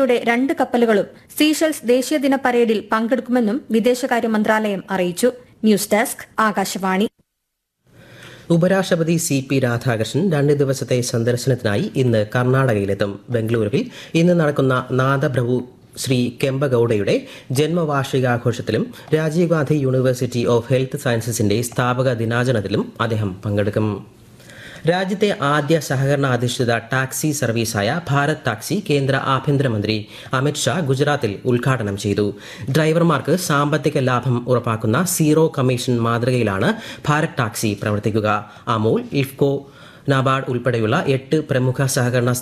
ഇന്ത്യയുടെ രണ്ട് കപ്പലുകളും സീഷെൽസ് ദേശീയദിന പരേഡിൽ പങ്കെടുക്കുമെന്നും വിദേശകാര്യ മന്ത്രാലയം അറിയിച്ചു ന്യൂസ് ഡെസ്ക് ആകാശവാണി ഉപരാഷ്ട്രപതി സി പി രാധാകൃഷ്ണൻ രണ്ട് ദിവസത്തെ സന്ദർശനത്തിനായി ഇന്ന് കർണാടകയിലെത്തും ബംഗളൂരുവിൽ ഇന്ന് നടക്കുന്ന നാദപ്രഭു ശ്രീ കെമ്പഗൌഡയുടെ ജന്മവാർഷികാഘോഷത്തിലും Rajiv Gandhi university of health സയൻസസിന്റെ സ്ഥാപക ദിനാചരണത്തിലും അദ്ദേഹം പങ്കെടുക്കും രാജ്യത്തെ ആദ്യ സഹകരണ അധിഷ്ഠിത ടാക്സി സർവീസായ ഭാരത് ടാക്സി കേന്ദ്ര ആഭ്യന്തരമന്ത്രി അമിത്ഷാ ഗുജറാത്തിൽ ഉദ്ഘാടനം ചെയ്തു ഡ്രൈവർമാർക്ക് സാമ്പത്തിക ലാഭം ഉറപ്പാക്കുന്ന സീറോ കമ്മീഷൻ മാതൃകയിലാണ് ഭാരത് ടാക്സി പ്രവർത്തിക്കുക അമൂൽ ഇഫ്കോ നബാർഡ് ഉൾപ്പെടെയുള്ള എട്ട് പ്രമുഖ സഹകരണ